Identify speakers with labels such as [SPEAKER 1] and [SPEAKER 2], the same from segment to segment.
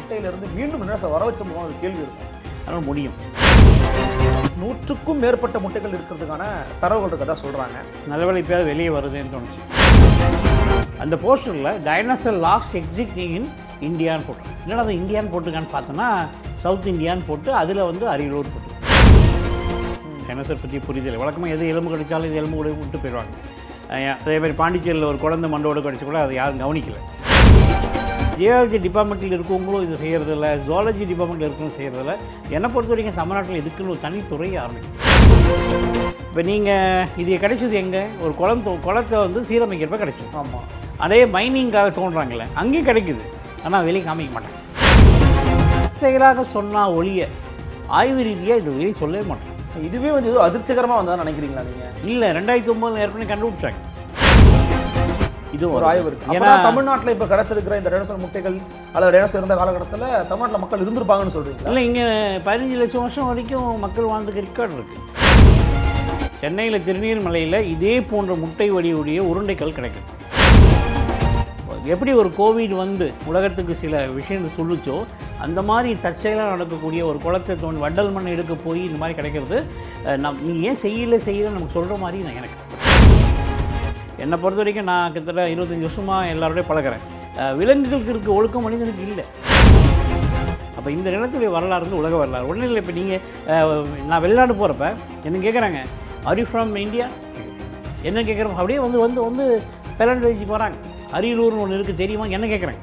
[SPEAKER 1] முட்டையிலிருந்து மீண்டும் என்ன வர வச்ச ஒரு கேள்வி இருக்கும்
[SPEAKER 2] அதனால் முடியும்
[SPEAKER 1] நூற்றுக்கும் மேற்பட்ட முட்டைகள் இருக்கிறதுக்கான தரவுகள் இருக்கதா சொல்றாங்க
[SPEAKER 2] நல்லவேளை இப்போயாவது வெளியே வருதுன்னு தோணுச்சு அந்த போஸ்டரில் டைனோசர் லாஸ்ட் எக்ஸிஸ்டிங் இன் இந்தியான்னு போட்டு என்னடா அது இந்தியான்னு போட்டிருக்கான்னு பார்த்தோன்னா சவுத் இந்தியான்னு போட்டு அதில் வந்து அரியலூர் போட்டு டைனோசர் பற்றி புரிதல் வழக்கமாக எது எலும்பு கடிச்சாலும் இது எலும்பு கூட விட்டு போயிடுவாங்க அஹ் அதே மாதிரி பாண்டிச்சேரியில் ஒரு குழந்தை மண்டோட கடிச்சு கூட அதை யாரும் கவனிக்கல ஜியாலஜி டிபார்ட்மெண்ட்டில் இருக்கவங்களும் இது செய்கிறதில்ல ஜுவாலஜி டிபார்ட்மெண்ட்டில் இருக்கவங்களும் செய்கிறதில்ல என்னை பொறுத்த வரைக்கும் தமிழ்நாட்டில் இதுக்குன்னு ஒரு தனித்துறை ஆரம்பிக்கும் இப்போ நீங்கள் இது கிடைச்சது எங்கே ஒரு குளம் தோ- குளத்தை வந்து சீரமைக்கிறப்ப கிடைச்சது
[SPEAKER 1] ஆமா
[SPEAKER 2] அதே மைனிங்காக தோன்றாங்களே அங்கேயும் கிடைக்குது ஆனால் வெளியே காமிக்க மாட்டாங்க செயலாக சொன்னால் ஒழிய ஆய்வு ரீதியாக இது வெளியே சொல்லவே மாட்டோம்
[SPEAKER 1] இதுவே வந்து ஏதோ அதிர்ச்சிகரமா வந்ததா நினைக்கிறீங்களா நீங்க
[SPEAKER 2] இல்லை ரெண்டாயிரத்தி ஒம்பது ஏற்கனவே கண்டுபிடிச்சாங்க இது
[SPEAKER 1] ஒரு ஆய்வு இருக்கு
[SPEAKER 2] ஏன்னா
[SPEAKER 1] ஏன்னா தமிழ்நாட்டுல இப்ப கிடைச்சிருக்கிற இந்த டைனோசர் முட்டைகள் அல்லது டைனோசர் இருந்த காலகட்டத்துல தமிழ்நாட்டுல மக்கள் இருந்திருப்பாங்கன்னு சொல்றீங்களா
[SPEAKER 2] இல்லை இங்கே பதினஞ்சு லட்சம் வருஷம் வரைக்கும் மக்கள் வாழ்ந்துக்கு ரெக்கார்டு இருக்குது சென்னையில் திருநீர்மலையில் இதே போன்ற முட்டை வடிவுடைய உருண்டைகள் கிடைக்கும் எப்படி ஒரு கோவிட் வந்து உலகத்துக்கு சில விஷயங்கள் சொல்லுச்சோ அந்த மாதிரி தற்செயலாக நடக்கக்கூடிய ஒரு குளத்தை தோண்டி வண்டல் மண் எடுக்க போய் இந்த மாதிரி கிடைக்கிறது அஹ், நம் நீ ஏன் செய்யல செய்யல நமக்கு சொல்கிற மாதிரி நான் எனக்கு என்னை பொறுத்த வரைக்கும் நான் கிட்டத்தட்ட இருபத்தஞ்சி வருஷமாக எல்லாரோடய பழகுறேன் அஹ், விலங்குகளுக்கு இருக்க ஒழுக்கம் மனிதனுக்கு இல்லை அப்போ இந்த நிலத்துடைய வரலாறு வந்து உலக வரலாறு ஒன்றும் இல்லை இப்போ நீங்கள் நான் வெளிநாடு போகிறப்ப என்ன கேட்குறாங்க are you ஃப்ரம் இந்தியா என்ன கேட்குறோம் அப்படியே வந்து வந்து வந்து பெலண்ட் வச்சு போகிறாங்க அரியலூர்னு ஒன்று இருக்குது தெரியுமா என்ன கேட்குறாங்க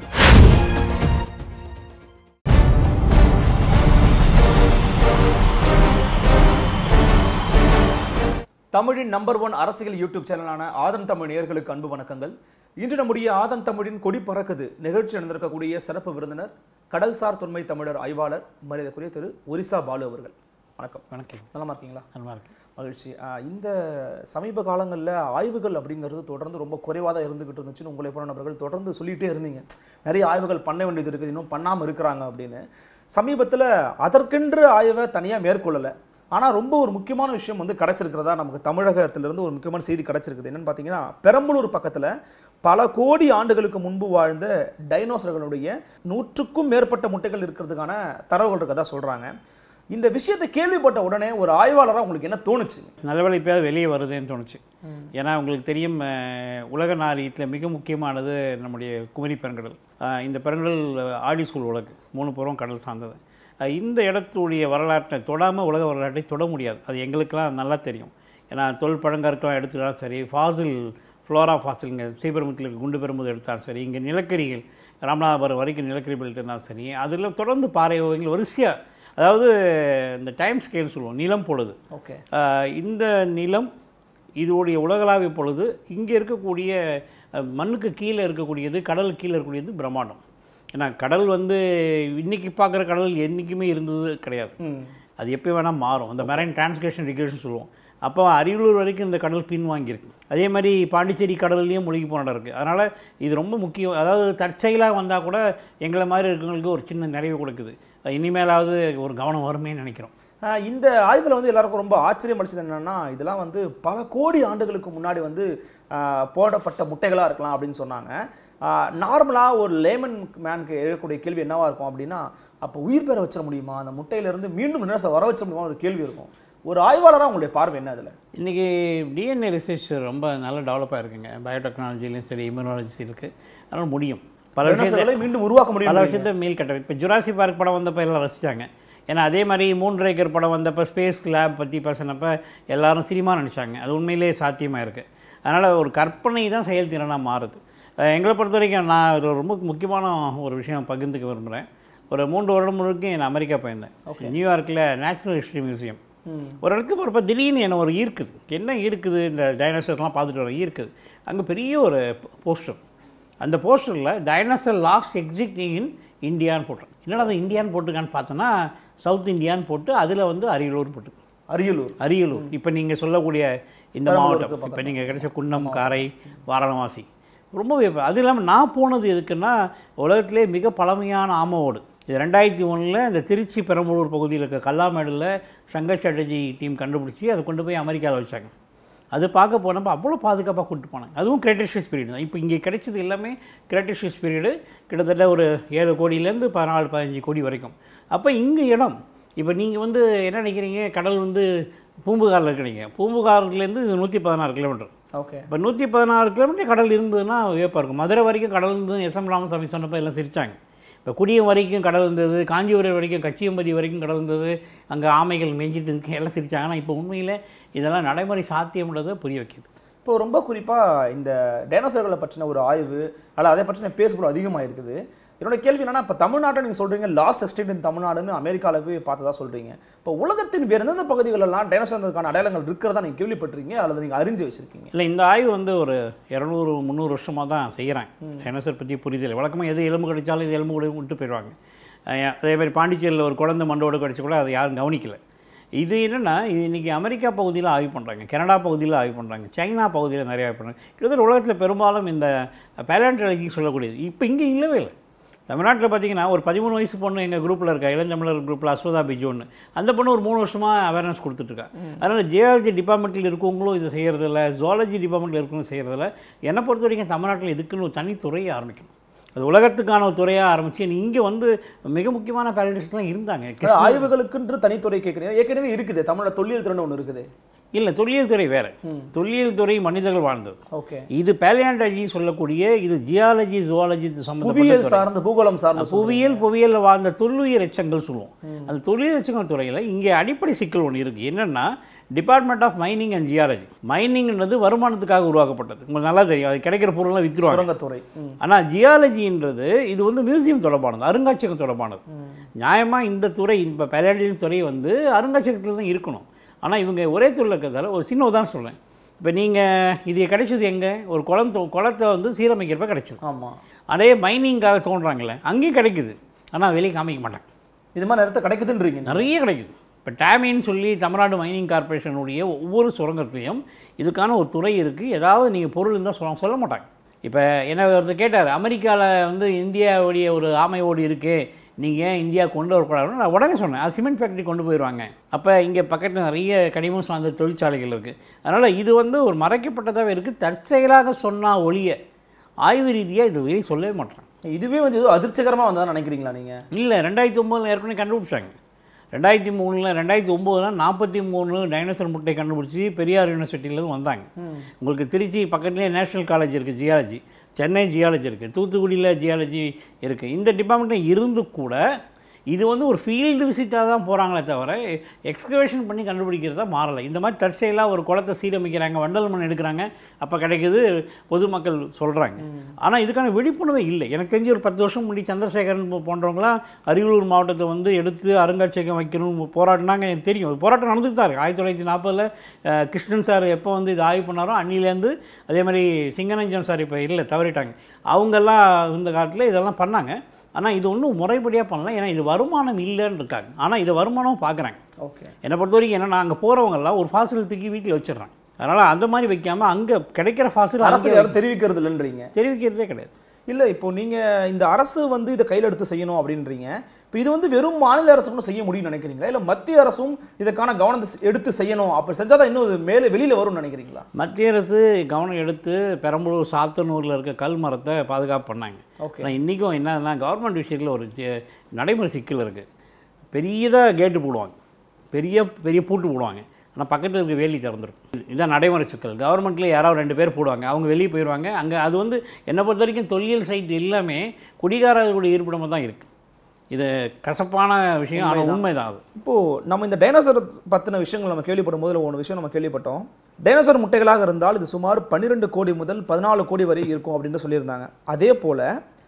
[SPEAKER 1] தமிழின் நம்பர் ஒன் அரசியல் யூடியூப் சேனலான ஆதன் தமிழ் நேயர்களுக்கு அன்பு வணக்கங்கள் இன்று நம்முடைய ஆதன் தமிழின் கொடி பறக்குது நிகழ்ச்சி நடந்திருக்கக்கூடிய சிறப்பு விருந்தினர் கடல்சார் தொன்மை தமிழர் ஆய்வாளர் மரியாதைக்குரிய திரு ஒரிசா பாலு அவர்கள் வணக்கம்
[SPEAKER 2] வணக்கம்
[SPEAKER 1] நலமா இருக்கீங்களா
[SPEAKER 2] நல்லா இருக்கு
[SPEAKER 1] மகிழ்ச்சி ஆஹ் இந்த சமீப காலங்களில் ஆய்வுகள் அப்படிங்கிறது தொடர்ந்து ரொம்ப குறைவாக தான் இருந்துகிட்டு இருந்துச்சுன்னு உங்களை போன நபர்கள் தொடர்ந்து சொல்லிகிட்டே இருந்தீங்க நிறைய ஆய்வுகள் பண்ண வேண்டியது இருக்குது இன்னும் பண்ணாமல் இருக்கிறாங்க அப்படின்னு சமீபத்தில் அதற்கென்று ஆய்வை தனியாக மேற்கொள்ளலை ஆனால் ரொம்ப ஒரு முக்கியமான விஷயம் வந்து கிடச்சிருக்கிறதா நமக்கு தமிழகத்திலிருந்து ஒரு முக்கியமான செய்தி கிடச்சிருக்குது என்னன்னு பார்த்தீங்கன்னா பெரம்பலூர் பக்கத்தில் பல கோடி ஆண்டுகளுக்கு முன்பு வாழ்ந்த டைனோசர்களுடைய நூற்றுக்கும் மேற்பட்ட முட்டைகள் இருக்கிறதுக்கான தரவுகள் இருக்கதா சொல்கிறாங்க இந்த விஷயத்தை கேள்விப்பட்ட உடனே ஒரு ஆய்வாளராக உங்களுக்கு என்ன தோணுச்சு
[SPEAKER 2] நல்லவேளை இப்போயாவது வெளியே வருதுன்னு தோணுச்சு ஏன்னா உங்களுக்கு தெரியும் அஹ், உலக நாரியத்தில் மிக முக்கியமானது நம்முடைய குமரி பெருங்கடல் அஹ், இந்த பெருங்கடல் அஹ், ஆழிசூழ் உலகு மூணு புறம் கடல் சார்ந்தது அஹ், இந்த இடத்துடைய வரலாற்றை தொடாமல் உலக வரலாற்றை தொட முடியாது அது எங்களுக்கெல்லாம் நல்லா தெரியும் ஏன்னா தொல் பழங்கற்கெல்லாம் எடுத்துக்கிட்டாலும் சரி ஃபாசில் ஃப்ளோரா ஃபாசில் இங்கே ஸ்ரீபெரும்புத்தில் இருக்க குண்டு பெரும்புது எடுத்தாலும் சரி இங்கே நிலக்கரிகள் ராமநாதபுரம் வரைக்கும் நிலக்கரி பெல்ட் இருந்தாலும் சரி அதில் தொடர்ந்து பாறை ஓவியங்கள் வரிசையாக அதாவது இந்த டைம் ஸ்கேல் சொல்லுவோம் நிலம் பொழுது
[SPEAKER 1] ஓகே
[SPEAKER 2] ஆஹ் இந்த நிலம் இதோடைய உலகளாவிய பொழுது இங்கே இருக்கக்கூடிய அஹ், மண்ணுக்கு கீழே இருக்கக்கூடியது கடலுக்கு கீழே இருக்கக்கூடியது பிரம்மாண்டம் ஏன்னா கடல் வந்து இன்னைக்கு பார்க்குற கடல் என்றைக்குமே இருந்தது கிடையாது அது எப்போ வேணால் மாறும் அந்த மெரைன் டிரான்ஸ்கிரேஷன் ரெகுலேஷன் சொல்லுவோம் அப்போ அரியலூர் வரைக்கும் இந்த கடல் பின் வாங்கியிருக்கு அதே மாதிரி பாண்டிச்சேரி கடல்லையும் மூழ்கி போன இடம் இருக்குது அதனால் இது ரொம்ப முக்கியம் அதாவது தற்செயலாக வந்தால் கூட எங்களை மாதிரி இருக்கவங்களுக்கு ஒரு சின்ன நிறைவு கொடுக்குது இனிமேலாவது ஒரு கவனம் வருமேன்னு நினைக்கிறோம்
[SPEAKER 1] ஆஹ் இந்த ஆய்வில் வந்து எல்லாருக்கும் ரொம்ப ஆச்சரியம் அடிச்சது என்னன்னா இதெல்லாம் வந்து பல கோடி ஆண்டுகளுக்கு முன்னாடி வந்து ஆஹ் போடப்பட்ட முட்டைகளாக இருக்கலாம் அப்படின்னு சொன்னாங்க நார்மலாக ஒரு லேமன் மேனுக்கு எழக்கூடிய கேள்வி என்னவா இருக்கும் அப்படின்னா அப்போ உயிர் பெற வச்சிட முடியுமா அந்த முட்டையிலேருந்து மீண்டும் என்ன வர வச்ச முடியுமா ஒரு கேள்வி இருக்கும் ஒரு ஆய்வாளராக உங்களுடைய பார்வை என்ன அதில்
[SPEAKER 2] இன்றைக்கி டிஎன்ஏ ரிசர்ச் ரொம்ப நல்ல டெவலப்பாக இருக்குங்க பயோடெக்னாலஜிலையும் சரி இம்யூனாலஜி இருக்குது அதனால் முடியும் பல விஷயத்தை
[SPEAKER 1] டைனோசர்களை மீண்டும் உருவாக்க
[SPEAKER 2] பல
[SPEAKER 1] முடியும்
[SPEAKER 2] விஷயத்தை மீள் கட்ட இப்போ ஜுராசி பார்க் படம் வந்தப்போ எல்லாம் ரசித்தாங்க ஏன்னா அதே மாதிரி மூன்று ஏக்கர் படம் வந்தப்போ ஸ்பேஸ் லேப் பற்றி பேசினப்ப எல்லாரும் சினிமா நினச்சாங்க அது உண்மையிலேயே சாத்தியமாக இருக்குது அதனால் ஒரு கற்பனை தான் செயல்திறனாக மாறுது அஹ் எங்களை பொறுத்த வரைக்கும் நான் ஒரு ரொம்ப முக்கியமான ஒரு விஷயம் பகிர்ந்துக்க விரும்புகிறேன் ஒரு மூன்று வருடம் முழுக்க நான் அமெரிக்கா போயிருந்தேன் நியூயார்க்கில் நேச்சுரல் ஹிஸ்ட்ரி மியூசியம் ஒரு இடத்துக்கு போகிறப்ப திடீர்னு என்ன ஒரு ஈர்க்குது என்ன ஈர்க்குது இந்த டைனோசர்லாம் பார்த்துட்டு வர ஈர்க்குது அங்கே பெரிய ஒரு போஸ்டர் அந்த போஸ்டரில் டைனோசர் லாஸ்ட் எக்ஸிஸ்டிங் இன் இந்தியான்னு போட்டேன் என்னடா அது இந்தியான்னு போட்டிருக்கான்னு பார்த்தோன்னா சவுத் இந்தியான்னு போட்டு அதில் வந்து அரியலூர் போட்டு
[SPEAKER 1] அரியலூர்
[SPEAKER 2] அரியலூர் இப்போ நீங்கள் சொல்லக்கூடிய இந்த
[SPEAKER 1] பெரம்பலூருக்கு
[SPEAKER 2] மாவட்டம் இப்போ நீங்கள் கிடைச்ச குன்னம் காரை வாரணவாசி ரொம்ப வியப்பு அது இல்லாமல் நான் போனது எதுக்குன்னா உலகத்திலே மிக பழமையான ஆம ஓடு இது ரெண்டாயிரத்தி ஒன்றில் இந்த திருச்சி பெரம்பலூர் பகுதியில் இருக்க கல்லாமேடில் சங்கர் சாட்டர்ஜி டீம் கண்டுபிடிச்சி அதை கொண்டு போய் அமெரிக்காவில் வச்சாங்க அது பார்க்க போனப்போ அவ்வளோ பாதுகாப்பாக கூப்பிட்டு போனாங்க அதுவும் கிரேட்டேஷியஸ் பீரியட் தான் இப்போ இங்கே கிடைச்சது எல்லாமே கிரேட்டேஷியஸ் பீரியடு கிட்டத்தட்ட ஒரு ஏழு கோடியிலேருந்து பதினாலு பதினஞ்சு கோடி வரைக்கும் அப்போ இங்கே இடம் இப்போ நீங்கள் வந்து என்ன நினைக்கிறீங்க கடல் வந்து பூம்புகாரில் இருக்கிறீங்க பூம்புகார்லேருந்து இது நூற்றி பதினாறு கிலோமீட்டர்
[SPEAKER 1] ஓகே
[SPEAKER 2] இப்போ நூற்றி பதினாறு கிலோமீட்டர் கடல் இருந்ததுன்னா வியப்பாக இருக்கும் மதுரை வரைக்கும் கடல் இருந்தது எஸ் எம் ராமசாமி சொன்னப்போ எல்லாம் சிரிச்சாங்க இப்போ குடியம் வரைக்கும் கடல் இருந்தது காஞ்சிபுரம் வரைக்கும் கச்சியம்பதி வரைக்கும் கடல் இருந்தது அங்கே ஆமைகள் மேய்ஞ்சிட்டு இருக்கு எல்லாம் சிரிச்சாங்க ஆனால் இப்போ உண்மையில் இதெல்லாம் நடைமுறை சாத்தியம்ன்றதை புரிய வைக்கிது
[SPEAKER 1] இப்போ ரொம்ப குறிப்பாக இந்த டைனோசர்களை பற்றின ஒரு ஆய்வு அல்ல அதை பற்றின பேசுபொருள் அதிகமாக இருக்குது என்னோட கேள்வி என்னன்னா இப்போ தமிழ்நாட்டை நீங்கள் சொல்கிறீங்க லாஸ்ட் எக்ஸ்டென்ட் இன் தமிழ்நாடுன்னு அமெரிக்காவில் போய் பார்த்ததா சொல்கிறீங்க இப்போ உலகத்தின் வேறு எந்தெந்த பகுதிகளெல்லாம் டைனோசர்களுக்கான அடையாளங்கள் இருக்கிறதா நீங்கள் கேள்விப்பட்டிருக்கீங்க அல்லது நீங்கள் அறிஞ்சு வச்சிருக்கீங்க
[SPEAKER 2] இல்லை இந்த ஆய்வு வந்து ஒரு இரநூறு முந்நூறு வருஷமாக தான் செய்கிறாங்க டைனோசர் பற்றி புரிதல் வழக்கமாக எது எலும்பு கிடைச்சாலும் இது எலும்பு கூட விட்டு போயிடுவாங்க அஹ் அதே மாதிரி பாண்டிச்சேரியில் ஒரு குழந்தை மண்டோடு கிடச்சி கூட அதை யாரும் கவனிக்கல இது என்னென்னா இது இன்றைக்கி அமெரிக்கா பகுதியில் ஆய்வு பண்ணுறாங்க கனடா பகுதியில் ஆய்வு பண்ணுறாங்க சைனா பகுதியில் நிறைய ஆய்வு பண்ணுறாங்க கிட்டத்தட்ட உலகத்தில் பெரும்பாலும் இந்த பேலண்ட்ராலஜி சொல்லக்கூடியது இப்போ இங்கே இல்லவே இல்லை தமிழ்நாட்டில் பார்த்தீங்கன்னா ஒரு பதிமூணு வயசு பொண்ணு எங்கள் குரூப்பில் இருக்கா இளஞ்சமிழர் குரூப்பில் அஸ்வதா பிஜோன்னு அந்த பொண்ணு ஒரு மூணு வருஷமாக அவேர்னஸ் கொடுத்துட்ருக்கா அதனால் ஜியாலஜி டிபார்ட்மெண்ட்டில் இருக்கவங்களும் இது செய்கிறதில்ல ஜுவாலஜி டிபார்ட்மெண்ட்டில் இருக்கவங்களும் செய்கிறதில்ல என்னை பொறுத்த வரைக்கும் தமிழ்நாட்டில் இதுக்குன்னு ஒரு தனி துறையை ஆரம்பிக்கணும் அது உலகத்துக்கான ஒரு துறையாக ஆரம்பித்து இங்கே வந்து மிக முக்கியமான பேரண்டிஸ்ட்லாம் இருந்தாங்க
[SPEAKER 1] அதாவது ஆய்வுகளுக்குன்று தனித்துறை கேட்குறீங்க ஏற்கனவே இருக்குது தமிழில் தொல்லியல் திறன் ஒன்று இருக்குது
[SPEAKER 2] இல்லை தொல்லியல் துறை வேறு தொல்லியல் துறை மனிதர்கள் வாழ்ந்தது
[SPEAKER 1] ஓகே
[SPEAKER 2] இது பேலியாண்டாலஜி சொல்லக்கூடிய இது ஜியாலஜி ஜுவாலஜி சம்மந்தப்பட்ட
[SPEAKER 1] புவியியல் சார்ந்த பூகோளம் சார்ந்த
[SPEAKER 2] புவியியல் புவியியல் வாழ்ந்த தொல்லுயிர் எச்சங்கள் சொல்லுவோம் அந்த தொல்லுயிர் எச்சங்கள் துறையில் இங்கே அடிப்படை சிக்கல் ஒன்று இருக்குது என்னென்னா department of mining and geology மைனிங்ன்றது வருமானத்துக்காக உருவாக்கப்பட்டது உங்களுக்கு நல்லா தெரியும் அது கிடைக்கிற பொருள்லாம் விற்றுருவாங்க
[SPEAKER 1] சுரங்கத்துறை ம்.
[SPEAKER 2] ஆனால் ஜியாலஜின்றது இது வந்து மியூசியம் தொடர்பானது அருங்காட்சியகம் தொடர்பானது நியாயமாக இந்த துறை இப்போ பேலாண்டியன் துறை வந்து அருங்காட்சியகத்தில் தான் இருக்கணும் ஆனால் இவங்க ஒரே துறையில் இருக்கிறதால ஒரு சின்ன உதாரணம் சொல்கிறேன் இப்போ நீங்கள் இது கிடைச்சது எங்கே ஒரு குளம் தோ- குளத்தை வந்து சீரமைக்கிறப்ப கிடைச்சது
[SPEAKER 1] ஆமா
[SPEAKER 2] அதே மைனிங்காக தோன்றாங்கல்ல அங்கேயும் கிடைக்குது ஆனால் வெளியே காமிக்க மாட்டாங்க
[SPEAKER 1] இது மாதிரி நேரத்தை கிடைக்குதுன்றீங்க நீங்க.
[SPEAKER 2] நிறைய கிடைக்குது இப்போ டேமின்னு சொல்லி தமிழ்நாடு மைனிங் கார்ப்பரேஷனுடைய ஒவ்வொரு சுரங்கத்துலேயும் இதுக்கான ஒரு துறை இருக்குது ஏதாவது நீங்கள் பொருள் இருந்தால் சொல்ல சொல்ல மாட்டாங்க இப்போ என்ன ஒருத்தர் கேட்டார் அமெரிக்காவில் வந்து இந்தியாவுடைய ஒரு ஆமை ஓடி இருக்குது நீங்கள் ஏன் இந்தியா கொண்டு வரக்கூடாதுன்னு நான் உடனே சொன்னேன் அது சிமெண்ட் ஃபேக்ட்ரி கொண்டு போயிடுவாங்க அப்போ இங்கே பக்கத்தில் நிறைய கனிமம் சார்ந்த தொழிற்சாலைகள் இருக்குது அதனால் இது வந்து ஒரு மறைக்கப்பட்டதாகவே இருக்குது தற்செயலாக சொன்னால் ஒழிய ஆய்வு ரீதியாக இது வெளியே சொல்லவே மாட்டேன்
[SPEAKER 1] இதுவே வந்து ஏதோ அதிர்ச்சிகரமா வந்ததா நினைக்கிறீங்களா நீங்க
[SPEAKER 2] இல்லை ரெண்டாயிரத்தி ஒம்போதில் ஏற்கனவே கண்டுபிடிச்சாங்க ரெண்டாயிரத்தி மூணில் ரெண்டாயிரத்தி ஒம்போதில் நாற்பத்தி மூணு டைனோசர் முட்டை கண்டுபிடிச்சி பெரியார் யூனிவர்சிட்டியிலேருந்து வந்தாங்க உங்களுக்கு திருச்சி பக்கத்துலேயே நேஷனல் காலேஜ் இருக்குது ஜியாலஜி சென்னை ஜியாலஜி இருக்குது தூத்துக்குடியில் ஜியாலஜி இருக்குது இந்த டிபார்ட்மெண்ட்டில் இருந்து கூட இது வந்து ஒரு ஃபீல்டு விசிட்டாக தான் போகிறாங்களே தவிர எக்ஸ்கவேஷன் பண்ணி கண்டுபிடிக்கிறதா மாறலை இந்த மாதிரி தற்செயலாக ஒரு குளத்தை சீரமைக்கிறாங்க வண்டல் மண் எடுக்கிறாங்க அப்போ கிடைக்குது பொதுமக்கள் சொல்கிறாங்க ஆனால் இதுக்கான விழிப்புணர்வே இல்லை எனக்கு தெரிஞ்சு ஒரு பத்து வருஷம் முன்னாடி சந்திரசேகரன் போ- போன்றவங்களாம் அரியலூர் மாவட்டத்தை வந்து எடுத்து அருங்காட்சியகம் வைக்கணும் போராடினாங்க எனக்கு தெரியும் ஒரு போராட்டம் நடந்துட்டு தான் இருக்கு ஆயிரத்தி தொள்ளாயிரத்தி நாற்பதில் கிருஷ்ணன் சார் எப்போ வந்து இது ஆய்வு பண்ணாரோ அன்னிலேருந்து அதே மாதிரி சிங்கனஞ்சம் சார் இப்போ இல்லை தவறிட்டாங்க அவங்கெல்லாம் இந்த காலத்தில் இதெல்லாம் பண்ணாங்க ஆனால் இது ஒன்றும் முறைப்படியாக பண்ணல ஏன்னா இது வருமானம் இல்லைன்னு இருக்காங்க ஆனால் இது வருமானம் பார்க்குறாங்க
[SPEAKER 1] ஓகே
[SPEAKER 2] என்னை பொறுத்த வரைக்கும் என்னன்னா அங்கே போகிறவங்கெல்லாம் ஒரு ஃபாசில் தூக்கி வீட்டில் வச்சிடுறாங்க அதனால் அந்த மாதிரி வைக்காமல் அங்கே கிடைக்கிற ஃபாசில்
[SPEAKER 1] அரசு யாரும் தெரிவிக்கிறது இல்லைன்றீங்க
[SPEAKER 2] தெரிவிக்கிறதே கிடையாது
[SPEAKER 1] இல்லை இப்போ நீங்க இந்த அரசு வந்து இதை கையில் எடுத்து செய்யணும் அப்படின்றீங்க இப்போ இது வந்து வெறும் மாநில அரசு மட்டும் செய்ய முடியும்னு நினைக்கிறீங்களா இல்லை மத்திய அரசும் இதுக்கான கவனத்தை செ- எடுத்து செய்யணும் அப்படி செஞ்சாதான் இன்னும் இது மேலே வெளியில வரும்னு நினைக்கிறீங்களா
[SPEAKER 2] மத்திய அரசு கவனம் எடுத்து பெரம்பலூர் சாத்தனூரில் இருக்க கல் மரத்தை பாதுகாப்பு பண்ணாங்க
[SPEAKER 1] ஓகே
[SPEAKER 2] ஆனால் இன்றைக்கும் என்னன்னா கவர்மெண்ட் விஷயத்தில் ஒரு சி- நடைமுறை சிக்கல் இருக்குது பெரியதாக கேட்டு போடுவாங்க பெரிய பெரிய பூட்டு போடுவாங்க ஆனால் பக்கத்தில் இருக்க வேலி திறந்துருக்கும் இதுதான் நடைமுறை சிக்கல் கவர்மெண்ட்டில் யாராவது ரெண்டு பேர் போடுவாங்க அவங்க வெளியே போயிடுவாங்க அங்கே அது வந்து என்னை பொறுத்த வரைக்கும் தொல்லியல் சைட் எல்லாமே குடிகாரர்களுடைய இருப்பிடமாக தான் இருக்குது இது கசப்பான விஷயம் ஆனால் உண்மைதான் அது
[SPEAKER 1] இப்போ நம்ம இந்த டைனோசர் பத்தின விஷயங்கள் நம்ம கேள்விப்படும் போது ஒரு விஷயம் நம்ம கேள்விப்பட்டோம் டைனோசர் முட்டைகளாக இருந்தால் இது சுமார் 12 கோடி முதல் பதினாலு கோடி வரை இருக்கும் அப்படின்னு சொல்லியிருந்தாங்க அதே போல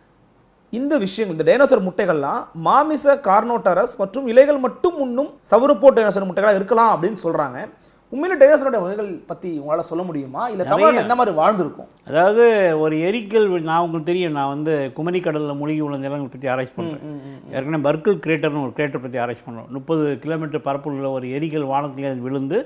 [SPEAKER 1] இந்த விஷயங்கள் இந்த டைனோசர் முட்டைகள்லாம் மாமிச கார்னோட்டரஸ் மற்றும் இலைகள் மட்டும் உண்ணும் சவுறுப்போ டைனோசர் முட்டைகளாக இருக்கலாம் அப்படின்னு சொல்றாங்க உண்மையில டைனோசரோட வகைகள் பத்தி உங்களால சொல்ல முடியுமா இல்ல தமிழ்நாட்டில் எந்த மாதிரி வாழ்ந்திருக்கும்
[SPEAKER 2] அதாவது ஒரு எரிக்கல் வி- நான் உங்களுக்கு தெரியும் நான் வந்து குமரி கடலில் மூழ்கி உள்ள நிலங்களை பற்றி ஆராய்ச்சி பண்ணுறேன் ஏற்கனவே பர்க்கிள் கிரேட்டர்னு ஒரு கிரேட்டர் பற்றி ஆராய்ச்சி பண்ணுறோம் முப்பது கிலோமீட்டர் பரப்புள்ள ஒரு எரிக்கல் வானத்திலே அது விழுந்து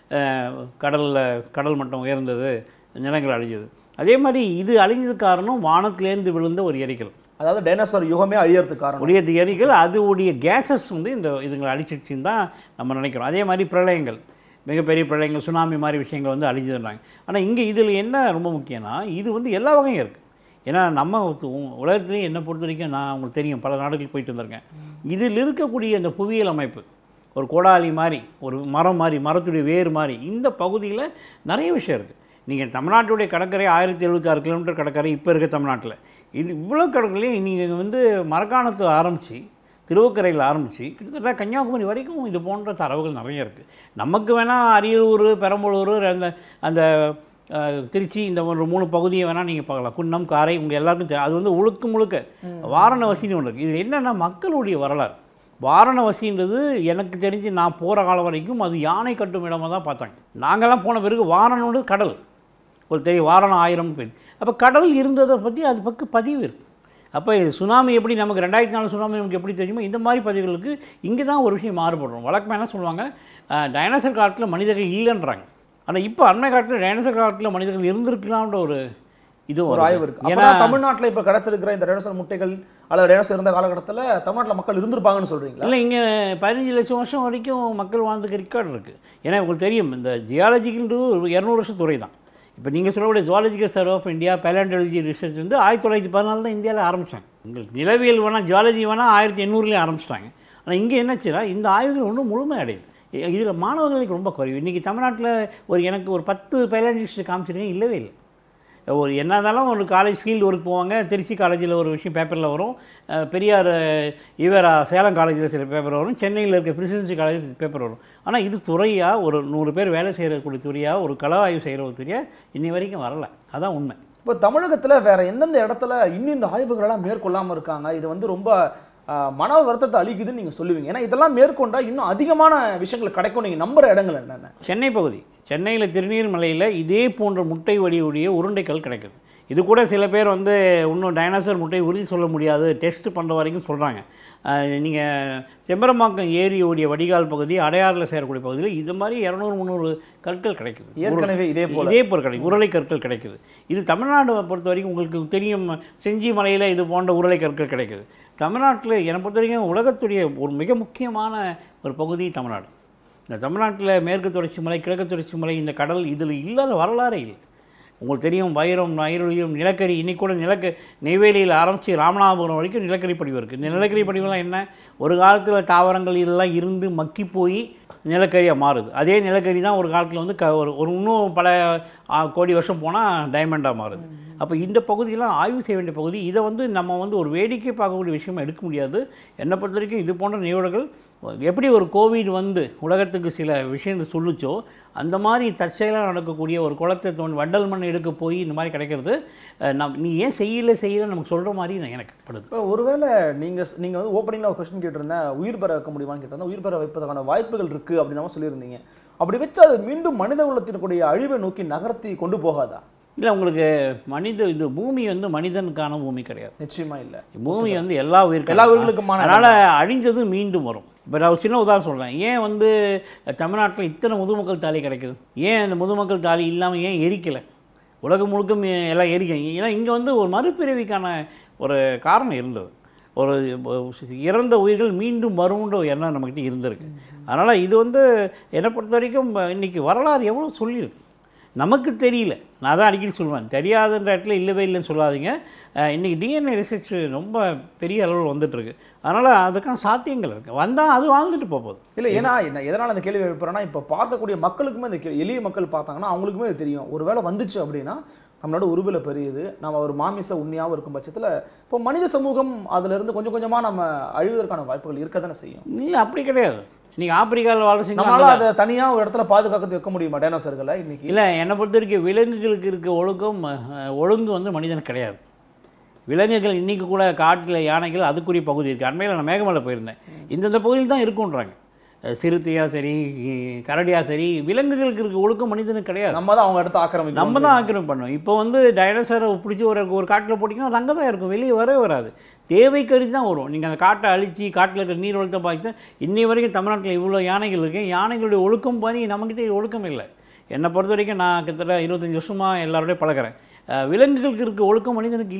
[SPEAKER 2] கடலில் கடல் மட்டம் உயர்ந்தது நிலங்கள் அழிஞ்சது அதே மாதிரி இது அழிஞ்சதுக்கு காரணம் வானத்திலேருந்து விழுந்த ஒரு எரிக்கல்
[SPEAKER 1] அதாவது டைனோசர் யுகமே அழியறதுக்கு காரணம்
[SPEAKER 2] உடைய எரிக்கல் அது உடைய கேஸஸ் வந்து இந்த இதுங்களை அழிச்சிடுச்சின்னு தான் நம்ம நினைக்கிறோம் அதே மாதிரி பிரளயங்கள் மிகப்பெரிய பிரளயங்கள் சுனாமி மாதிரி விஷயங்கள் வந்து அழிஞ்சிடுறாங்க ஆனால் இங்கே இதில் என்ன ரொம்ப முக்கியம்னா இது வந்து எல்லா வகையும் இருக்குது ஏன்னா நம்ம உ- உலகத்திலேயே என்னை பொறுத்த வரைக்கும் நான் உங்களுக்கு தெரியும் பல நாடுகளுக்கு போயிட்டு வந்திருக்கேன் இதில் இருக்கக்கூடிய இந்த புவியியல் அமைப்பு ஒரு கோடாலி மாதிரி ஒரு மரம் மாதிரி மரத்துடைய வேர் மாதிரி இந்த பகுதியில் நிறைய விஷயம் இருக்குது நீங்கள் தமிழ்நாட்டுடைய கடற்கரை ஆயிரத்தி எழுபத்தாறு கிலோமீட்டர் கடற்கரை இப்போ இருக்க தமிழ்நாட்டில் இது இவ்வளோ கடற்கரையிலையும் நீங்கள் வந்து மரக்காணத்து ஆரம்பித்து திருவக்கரையில் ஆரம்பித்து கிட்டத்தட்ட கன்னியாகுமரி வரைக்கும் இது போன்ற தரவுகள் நிறைய இருக்குது நமக்கு வேணால் அரியலூர் பெரம்பலூர் அந்த அந்த அஹ், திருச்சி இந்த ஒரு மூணு பகுதியை வேணால் நீங்கள் பார்க்கலாம் குன்னம் காரை உங்கள் எல்லாருக்கும் தெரியும் அது வந்து முழுக்க முழுக்க வாரணவசின்னு ஒன்று இருக்குது இது என்னென்னா மக்களுடைய வரலாறு வாரணவசின்றது எனக்கு தெரிஞ்சு நான் போகிற காலம் வரைக்கும் அது யானை கட்டும் இடமா தான் பார்த்தாங்க நாங்கள்லாம் போன பிறகு வாரணம்னு கடல் ஒரு தெரியும் வாரணம் ஆயிரம் பேர் அப்போ கடல் இருந்ததை பற்றி அது பக்கம் பதிவு இருக்குது அப்போ இது சுனாமி எப்படி நமக்கு ரெண்டாயிரத்தி நாலு சுனாமி நமக்கு எப்படி தெரியுமோ இந்த மாதிரி பதிவுகளுக்கு இங்கே தான் ஒரு விஷயம் மாறுபடுறோம் வழக்கமாக என்ன சொல்லுவாங்க டைனோசர் காலத்தில் மனிதர்கள் இல்லைன்றாங்க ஆனால் இப்போ அண்மை காலத்தில் டைனோசர் காலத்தில் மனிதர்கள் இருந்திருக்கலாம்ன்ற ஒரு இது
[SPEAKER 1] ஒரு ஆய்வு இருக்கு
[SPEAKER 2] ஏன்னா
[SPEAKER 1] அப்போ தமிழ்நாட்டுல இப்ப கிடைச்சிருக்கிற இந்த டைனோசர் முட்டைகள் அல்லது டைனோசர் இருந்த காலகட்டத்துல தமிழ்நாட்டுல மக்கள் இருந்திருப்பாங்கன்னு சொல்றீங்களா
[SPEAKER 2] இல்லை இங்கே பதினஞ்சு லட்சம் வருஷம் வரைக்கும் மக்கள் வாழ்ந்துக்கு ரெக்கார்டு இருக்குது ஏன்னா உங்களுக்கு தெரியும் இந்த ஜியாலஜிக்கல்ன்றது ஒரு இரநூறு வருஷம் துறை தான் இப்போ நீங்கள் சொல்லக்கூடிய zoological survey of India paleontology research வந்து ஆயிரத்தி தொள்ளாயிரத்தி பதினாலு தான் இந்தியாவில் ஆரம்பித்தாங்க உங்களுக்கு நிலவியல் வேணால் ஜுவாலஜி வேணால் ஆயிரத்தி எண்ணூறுலேயே ஆரம்பிச்சிட்டாங்க ஆனால் இங்கே என்னாச்சுன்னா இந்த ஆய்வுகள் ஒன்றும் முழுமை அடையுது இதில் மாணவர்களுக்கு ரொம்ப குறைவு இன்றைக்கி தமிழ்நாட்டில் ஒரு எனக்கு ஒரு பத்து பேலண்டிஸ்ட் காமிச்சிருக்கேன் இல்லவே இல்லை ஒரு என்ன இருந்தாலும் ஒரு காலேஜ் ஃபீல்டு ஒர்க் போவாங்க திருச்சி காலேஜில் ஒரு விஷயம் பேப்பரில் வரும் அஹ் பெரியார் இவரா சேலம் காலேஜில் சில பேப்பர் வரும் சென்னையில் இருக்க பிரசிடென்சி காலேஜ் பேப்பர் வரும் ஆனால் இது துறையாக ஒரு நூறு பேர் வேலை செய்யக்கூடிய துறையாக ஒரு கள ஆய்வு செய்கிற ஒரு துறையாக இன்னி வரைக்கும் வரல அதான் உண்மை
[SPEAKER 1] இப்போ தமிழகத்துல வேற எந்தெந்த இடத்துல இன்னும் இந்த ஆய்வுகள் எல்லாம் மேற்கொள்ளாம இருக்காங்க இது வந்து ரொம்ப ஆஹ், மன வருத்தத்தை அளிக்குதுன்னு நீங்க சொல்லுவீங்க ஏன்னா இதெல்லாம் மேற்கொண்டா இன்னும் அதிகமான விஷயங்கள் கிடைக்கும் நீங்க நம்புற இடங்கள் என்னென்ன
[SPEAKER 2] சென்னை பகுதி சென்னையில் திருநீர்மலையில் இதே போன்ற முட்டை வடிவுடைய உருண்டைகள் கிடைக்குது இது கூட சில பேர் வந்து இன்னும் டைனோசர் முட்டை உறுதி சொல்ல முடியாது டெஸ்ட் பண்ணுற வரைக்கும் சொல்கிறாங்க நீங்கள் செம்பரம்பாக்கம் ஏரியோடைய வடிகால் பகுதி அடையாறில் சேரக்கூடிய பகுதியில் இது மாதிரி இரநூறு முந்நூறு கற்கள் கிடைக்குது
[SPEAKER 1] ஏற்கனவே இதே போல
[SPEAKER 2] இதே போல் கிடைக்கும் உருளை கற்கள் கிடைக்குது இது தமிழ்நாடு பொறுத்த வரைக்கும் உங்களுக்கு தெரியும் செஞ்சி மலையில் இது போன்ற உருளை கற்கள் கிடைக்குது தமிழ்நாட்டில் என்னை பொறுத்த வரைக்கும் உலகத்துடைய ஒரு மிக முக்கியமான ஒரு பகுதி தமிழ்நாடு இந்த தமிழ்நாட்டில் மேற்கு தொடர்ச்சி மலை கிழக்கு தொடர்ச்சி மலை இந்த கடல் இதில் இல்லாத வரலாறே இல்லை உங்களுக்கு தெரியும் வைரம் ஐரோலியம் நிலக்கரி இன்னைக்கு கூட நிலக்க நெய்வேலியில் ஆரம்பித்து ராமநாதபுரம் வரைக்கும் நிலக்கரி படிவு இருக்குது இந்த நிலக்கரி படிவுலாம் என்ன ஒரு காலத்தில் தாவரங்கள் இதெல்லாம் இருந்து மக்கி போய் நிலக்கரியாக மாறுது அதே நிலக்கரி தான் ஒரு காலத்தில் வந்து க ஒரு ஒரு இன்னும் பல ஆ, கோடி வருஷம் போனால் டைமண்டாக மாறுது அப்போ இந்த பகுதியெல்லாம் ஆய்வு செய்ய வேண்டிய பகுதி இதை வந்து நம்ம வந்து ஒரு வேடிக்கை பார்க்கக்கூடிய விஷயமா எடுக்க முடியாது என்னை பொறுத்த வரைக்கும் இது போன்ற நிகழ்வுகள் எப்படி ஒரு கோவிட் வந்து உலகத்துக்கு சில விஷயங்கள் சொல்லுச்சோ அந்த மாதிரி தற்செயலாக நடக்கக்கூடிய ஒரு குளத்தை தோண்டி வண்டல் மண் எடுக்க போய் இந்த மாதிரி கிடைக்கிறது அஹ், நம் நீ ஏன் செய்யலை செய்யலை நமக்கு சொல்கிற மாதிரி நான் எனக்கு படுது
[SPEAKER 1] இப்போ ஒருவேளை நீங்க நீங்க வந்து ஓப்பனிங்ல ஒரு கொஸ்டின் கேட்டிருந்தேன் உயிர் பெற வைக்க முடியுமான்னு கேட்டிருந்தேன் உயிர் பெற வைப்பதற்கான வாய்ப்புகள் இருக்கு அப்படின்னு சொல்லியிருந்தீங்க அப்படி வச்சு அது மீண்டும் மனித குலத்தினுடைய அழிவை நோக்கி நகர்த்தி கொண்டு போகாதா
[SPEAKER 2] இல்லை உங்களுக்கு மனித இது பூமி வந்து மனிதனுக்கான பூமி கிடையாது
[SPEAKER 1] நிச்சயமா இல்ல
[SPEAKER 2] பூமி வந்து எல்லா உயிர்களும்
[SPEAKER 1] எல்லா உயிர்களுக்குமான
[SPEAKER 2] அதனால் அழிஞ்சது மீண்டும் வரும் இப்போ நான் ஒரு சின்ன உதாரணம் சொல்கிறேன் ஏன் வந்து தமிழ்நாட்டில் இத்தனை முதுமக்கள் தாலி கிடைக்குது ஏன் அந்த முதுமக்கள் தாலி இல்லாமல் ஏன் எரிக்கலை உலகம் முழுக்க மீ- எல்லாம் எரிக்க ஏன்னா இங்கே வந்து ஒரு மறுபிறவிக்கான ஒரு காரணம் இருந்தது ஒரு இறந்த உயிர்கள் மீண்டும் வரும்ன்ற ஒரு எண்ணம் நம்மக்கிட்ட இருந்திருக்கு அதனால் இது வந்து என்னை பொறுத்த வரைக்கும் இன்றைக்கி வரலாறு எவ்வளோ சொல்லியிருக்கு நமக்கு தெரியல நான் தான் அடிக்கடி சொல்லுவேன் தெரியாதுன்ற இடத்துல இல்லவே இல்லைன்னு சொல்லாதீங்க அஹ் இன்னைக்கு டிஎன்ஏ ரிசர்ச் ரொம்ப பெரிய அளவில் வந்துட்டுருக்கு அதனால் அதுக்கான சாத்தியங்கள் இருக்குது வந்தால் அது வாழ்ந்துட்டு போக போகுது
[SPEAKER 1] இல்ல ஏன்னா என்ன எதனால அந்த கேள்வி எழுப்புறேன்னா இப்போ பார்க்கக்கூடிய மக்களுக்குமே இந்த கே- எளிய மக்கள் பார்த்தாங்கன்னா அவங்களுக்குமே இது தெரியும் ஒருவேளை வந்துச்சு அப்படின்னா நம்மளோட உருவில பெரியது நம்ம ஒரு மாமிச உண்மையாகவும் இருக்கும் பட்சத்துல இப்போ மனித சமூகம் அதுல இருந்து கொஞ்சம் கொஞ்சமா நம்ம அழிவதற்கான வாய்ப்புகள் இருக்க தானே செய்யும்
[SPEAKER 2] இல்லை அப்படி கிடையாது இன்றைக்கி ஆப்பிரிக்காவில் வாழ
[SPEAKER 1] நம்மளால
[SPEAKER 2] செஞ்சு
[SPEAKER 1] அதை தனியா ஒரு இடத்துல பாதுகாத்து வைக்க முடியுமா டைனோசர்களை இன்னைக்கு
[SPEAKER 2] இல்லை என்னை பொறுத்த வரைக்கும் விலங்குகளுக்கு இருக்க ஒழுக்கம் அஹ், ஒழுங்கு வந்து மனிதனுக்கு கிடையாது விலங்குகள் இன்றைக்கி கூட காட்டில் யானைகள் அதுக்குரிய பகுதி இருக்குது அண்மையில் நான் மேகமலை போயிருந்தேன் இந்தந்த பகுதியில் தான் இருக்குன்றாங்க அஹ், சிறுத்தையா சரி கரடியா சரி விலங்குகளுக்கு இருக்க ஒழுக்கம் மனிதனுக்கு கிடையாது
[SPEAKER 1] நம்ம தான் அவங்க இடத்த ஆக்கிரமிக்கணும்
[SPEAKER 2] நம்ம தான் ஆக்கிரமிப்பு பண்ணோம் இப்போ வந்து டைனோசரை பிடிச்சி ஒரு ஒரு காட்டில் போட்டிங்கன்னா அது அங்கே தான் இருக்கும் வெளியே வரவே வராது தேவை கருதி தான் வரும் நீங்கள் அந்த காட்டை அழித்து காட்டில் இருக்கிற நீர் வளத்தை பார்த்து இன்னை வரைக்கும் தமிழ்நாட்டில் இவ்வளோ யானைகள் இருக்கு யானைகளுடைய ஒழுக்கம் பாதி நம்மக்கிட்ட ஒழுக்கம் இல்லை என்னை பொறுத்த வரைக்கும் நான் கிட்டத்தட்ட இருபத்தஞ்சி வருஷமாக எல்லாரோடய பழகுறேன் அஹ் விலங்குகளுக்கு இருக்க ஒழுக்கம் மனிதனுக்கு இல்லை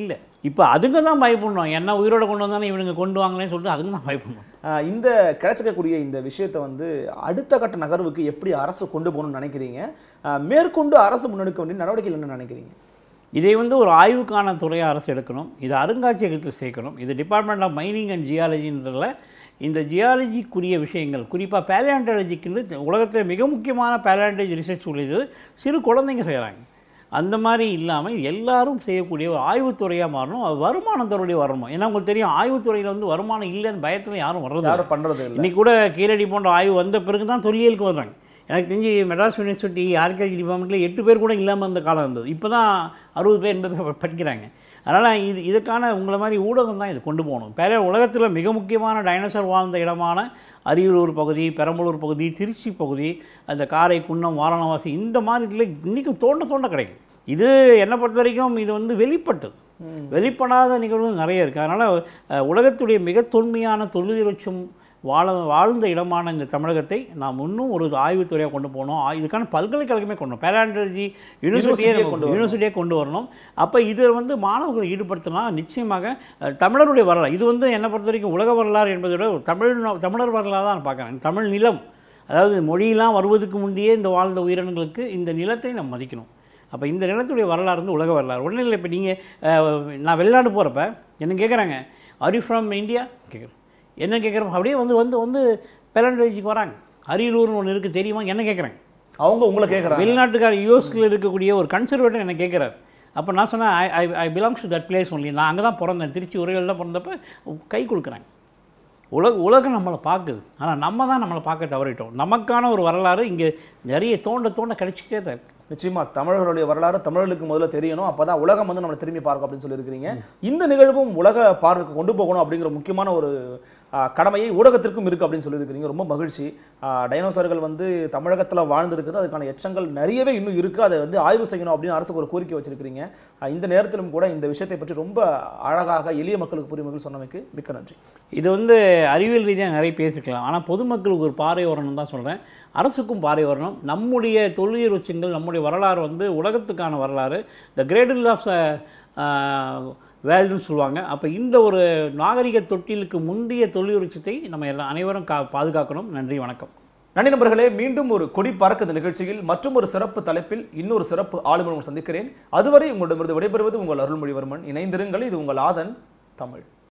[SPEAKER 2] இப்போ அதுங்க தான் பயப்படணும் என்ன உயிரோட கொண்டு வந்தானே இவனுங்க கொண்டு வாங்களேன்னு சொல்லிட்டு அதுங்க தான் பயப்படணும்
[SPEAKER 1] ஆஹ் இந்த கிடைச்சிக்கக்கூடிய இந்த விஷயத்தை வந்து அடுத்த கட்ட நகர்வுக்கு எப்படி அரசு கொண்டு போகணும்னு நினைக்கிறீங்க ஆஹ் மேற்கொண்டு அரசு முன்னெடுக்க வேண்டிய நடவடிக்கைகள் என்ன நினைக்கிறீங்க
[SPEAKER 2] இதை வந்து ஒரு ஆய்வுக்கான துறையை அரசு எடுக்கணும் இது அருங்காட்சியகத்தில் சேர்க்கணும் இது டிபார்ட்மெண்ட் ஆஃப் மைனிங் அண்ட் ஜியாலஜின்றதுல இந்த ஜியாலஜிக்குரிய விஷயங்கள் குறிப்பாக பேலியாண்டாலஜிக்கு உலகத்தில் மிக முக்கியமான பேலியாண்டாலஜி ரிசர்ச் உள்ளது சிறு குழந்தைங்க செய்கிறாங்க அந்த மாதிரி இல்லாமல் எல்லாரும் செய்யக்கூடிய ஒரு ஆய்வுத்துறையாக மாறணும் அது வருமானத்தோடைய வரணும் ஏன்னா உங்களுக்கு தெரியும் ஆய்வுத்துறையில் வந்து வருமானம் இல்லைன்னு பயத்தில் யாரும் வர்றது இல்ல.
[SPEAKER 1] யாரும் பண்றது இல்லை
[SPEAKER 2] இன்னைக்கு கூட கீழடி போன்ற ஆய்வு வந்த பிறகு தான் தொல்லியலுக்கு வர்றாங்க எனக்கு தெரிஞ்சு மெட்ராஸ் யூனிவர்சிட்டி ஆர்கியாலஜி டிபார்ட்மெண்ட்டில் எட்டு பேர் கூட இல்லாமல் இருந்த காலம் இருந்தது இப்போ தான் அறுபது பேர் எண்பது பேர் படிக்கிறாங்க அதனால் இது இதுக்கான உங்களை மாதிரி ஊடகம் தான் இது கொண்டு போகணும் பேர உலகத்தில் மிக முக்கியமான டைனோசர் வாழ்ந்த இடமான அரியலூர் பகுதி பெரம்பலூர் பகுதி திருச்சி பகுதி அந்த காரை குன்னம் வாரணாசி இந்த மாதிரி இதில் இன்றைக்கி தோண்ட தோண்ட கிடைக்கும் இது என்னை பொறுத்த வரைக்கும் இது வந்து வெளிப்பட்டது வெளிப்படாத நிகழ்வு நிறைய இருக்குது அதனால் உலகத்துடைய மிக தொன்மையான தொழிலுச்சம் வாழ வாழ்ந்த இடமான இந்த தமிழகத்தை நாம் இன்னும் ஒரு ஆய்வுத்துறையாக கொண்டு போகணும் ஆ- இதுக்கான பல்கலைக்கழகமே கொண்டு வரணும் பேராண்டர்ஜி யூனிவர்சிட்டியே
[SPEAKER 1] University-யே கொண்டு
[SPEAKER 2] கொண்டு
[SPEAKER 1] வரணும்.
[SPEAKER 2] யூனிவர்சிட்டியே கொண்டு வரணும் அப்போ இதில் வந்து மாணவர்கள் ஈடுபடுத்தினா நிச்சயமாக அஹ், தமிழருடைய வரலாறு இது வந்து என்னை பொறுத்த வரைக்கும் உலக வரலாறு என்பதை விட ஒரு தமிழ் நோ- தமிழர் வரலாறு தான் நான் பார்க்குறேன் தமிழ் நிலம் அதாவது மொழியெல்லாம் வருவதற்கு முந்தையே இந்த வாழ்ந்த உயிரினங்களுக்கு இந்த நிலத்தை நம்ம மதிக்கணும் அப்போ இந்த நிலத்துடைய வரலாறு வந்து உலக வரலாறு ஒன்றும் இல்லை இப்போ நீங்கள் நான் வெளிநாடு போகிறப்ப என்ன கேட்குறாங்க ஆர் யூ ஃப்ரம் இந்தியா கேட்குறேன் என்ன கேட்குறப்ப அப்படியே வந்து வந்து வந்து பேலண்டேஜுக்கு வராங்க அரியலூர்னு ஒன்று இருக்குது தெரியுமா என்ன கேட்குறாங்க
[SPEAKER 1] அவங்க உங்களை கேட்குறாங்க
[SPEAKER 2] வெளிநாட்டுக்கார யூஎஸ்ல இருக்கக்கூடிய ஒரு கன்சர்வேட்டர் என்ன கேட்குறாரு அப்போ நான் சொன்னேன் I I I belongs to that place only நான் அங்கே தான் பிறந்தேன் திருச்சி உரையில் தான் பிறந்தப்ப கை கொடுக்குறாங்க உலக உலகம் நம்மளை பார்க்குது ஆனால் நம்ம தான் நம்மளை பார்க்க தவறிட்டோம் நமக்கான ஒரு வரலாறு இங்கே நிறைய தோண்ட தோண்ட கிடைச்சிக்கிட்டே தான் இருக்கு
[SPEAKER 1] நிச்சயமா தமிழர்களுடைய வரலாறு தமிழர்களுக்கு முதல்ல தெரியணும் அப்பதான் உலகம் வந்து நம்மளை திரும்பி பார்க்கும் அப்படின்னு சொல்லியிருக்கிறீங்க இந்த நிகழ்வும் உலக பார்வைக்கு கொண்டு போகணும் அப்படிங்கிற முக்கியமான ஒரு ஆ, கடமையை ஊடகத்திற்கும் இருக்கு அப்படின்னு சொல்லியிருக்கிறீங்க ரொம்ப மகிழ்ச்சி ஆ, டைனோசர்கள் வந்து தமிழகத்துல வாழ்ந்திருக்குது அதுக்கான எச்சங்கள் நிறையவே இன்னும் இருக்கு அதை வந்து ஆய்வு செய்யணும் அப்படின்னு அரசுக்கு ஒரு கோரிக்கை வச்சிருக்கிறீங்க ஆ, இந்த நேரத்திலும் கூட இந்த விஷயத்தை பற்றி ரொம்ப அழகாக எளிய மக்களுக்கு புரியும்படி சொன்னமைக்கு மிக்க நன்றி
[SPEAKER 2] இது வந்து அறிவியல் ரீதியாக நிறைய பேசிக்கலாம் ஆனால் பொதுமக்களுக்கு ஒரு பார்வை வரணும் தான் சொல்கிறேன் அரசுக்கும் பார்வை வரணும் நம்முடைய தொல்லியல் உச்சங்கள் நம்முடைய வரலாறு வந்து உலகத்துக்கான வரலாறு த கிரேடில் ஆஃப் வேல்டுன்னு சொல்லுவாங்க அப்போ இந்த ஒரு நாகரிக தொட்டிலுக்கு முந்தைய தொல்லியல் உச்சத்தை நம்ம எல்லாம் அனைவரும் கா பாதுகாக்கணும் நன்றி வணக்கம்
[SPEAKER 1] நன்றி நண்பர்களே மீண்டும் ஒரு கொடி பறக்குது நிகழ்ச்சியில் மற்றும் ஒரு சிறப்பு தலைப்பில் இன்னொரு சிறப்பு ஆளுநர் சந்திக்கிறேன் அதுவரை உங்களிடமிருந்து விடைபெறுவது உங்கள் அருள்மொழிவர்மன் இணைந்திருங்கள் இது உங்கள் ஆதன் தமிழ்